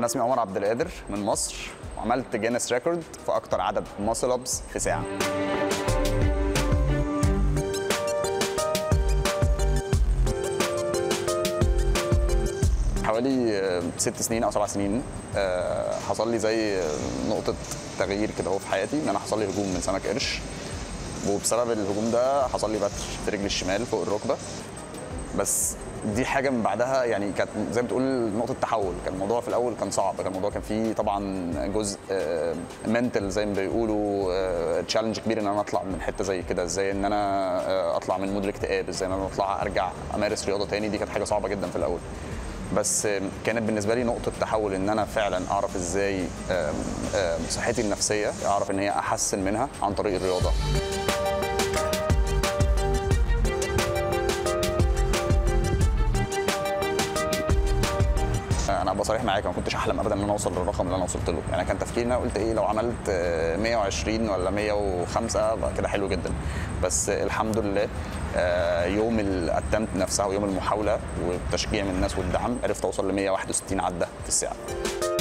انا اسمي عمر عبد القادر من مصر وعملت جينيس ريكورد في اكتر عدد ماسل ابس في ساعه حوالي آه، ست سنين او سبع سنين آه، حصل لي زي آه، نقطه تغيير كده هو في حياتي ان انا حصل لي هجوم من سمك قرش وبسبب الهجوم ده حصل لي بتر في رجلي الشمال فوق الركبه بس دي حاجه من بعدها يعني كانت زي ما تقول نقطه تحول كان الموضوع في الاول كان صعب كان الموضوع كان فيه طبعا جزء منتل زي ما بيقولوا تشالنج كبير ان انا اطلع من حته زي كده ازاي ان انا آه، اطلع من مود الاكتئاب ازاي ان انا اطلع ارجع امارس رياضه تاني دي كانت حاجه صعبه جدا في الاول بس آم، كانت بالنسبه لي نقطه تحول ان انا فعلا اعرف ازاي آم، آم، صحتي النفسيه اعرف ان هي احسن منها عن طريق الرياضه انا ابقى صريح معاك ما كنتش احلم ابدا ان انا اوصل للرقم اللي انا وصلت له يعني كان تفكيري إن انا قلت ايه لو عملت آه، 120 ولا 105 بقى كده حلو جدا بس الحمد لله آه، يوم الاتمت نفسها ويوم المحاوله والتشجيع من الناس والدعم عرفت اوصل ل 161 عده في الساعه